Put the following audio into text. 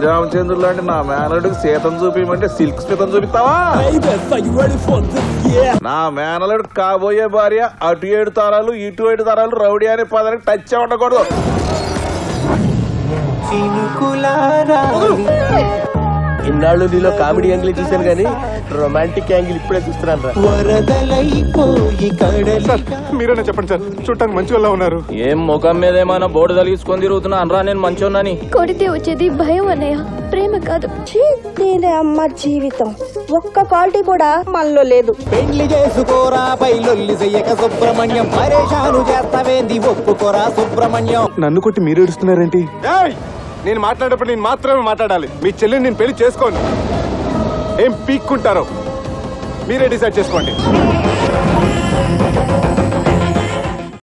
శ్రీరామచంద్రుడు లాంటి నా మేనలుడికి సీతం చూపించమంటే సిల్క్ స్మితం చూపిస్తావా నా మేనలుడు కాబోయే భార్య అటు ఏడు తరాలు ఇటు ఏడు తరాలు రౌడీ అనే పదానికి టచ్ ఉండకూడదు ఇన్నాళ్ళు నీలో కామెడీ యాంగిల్ చూశాను కానీ రొమాంటిక్ యాంగిల్ ఇప్పుడే చూస్తున్నాను రా సార్ మీరేనా చెప్పండి సార్ చూడటానికి మంచి వాళ్ళ ఉన్నారు ఏం ముఖం మీద ఏమైనా బోర్డు తలిగించుకొని తిరుగుతున్నా అనరా నేను మంచోన్నాని కొడితే వచ్చేది భయం అన్నయ్య ప్రేమ కాదు ఛీ, దీని అమ్మ జీవితం ఒక్క క్వాలిటీ కూడా మనలో లేదు పెండ్లి చేసుకోరా బయలొల్లి చెయ్యక సుబ్రహ్మణ్యం పరేషాను చేస్తావేంది ఒప్పుకోరా సుబ్రహ్మణ్యం నన్ను కొట్టి మీరు ఏడుస్తున్నారేంటి నేను మాట్లాడేటప్పుడు నేను మాత్రమే మాట్లాడాలి మీ చెల్లిని నేను పెళ్లి చేసుకోను ఏం పీక్కుంటారో మీరే డిసైడ్ చేసుకోండి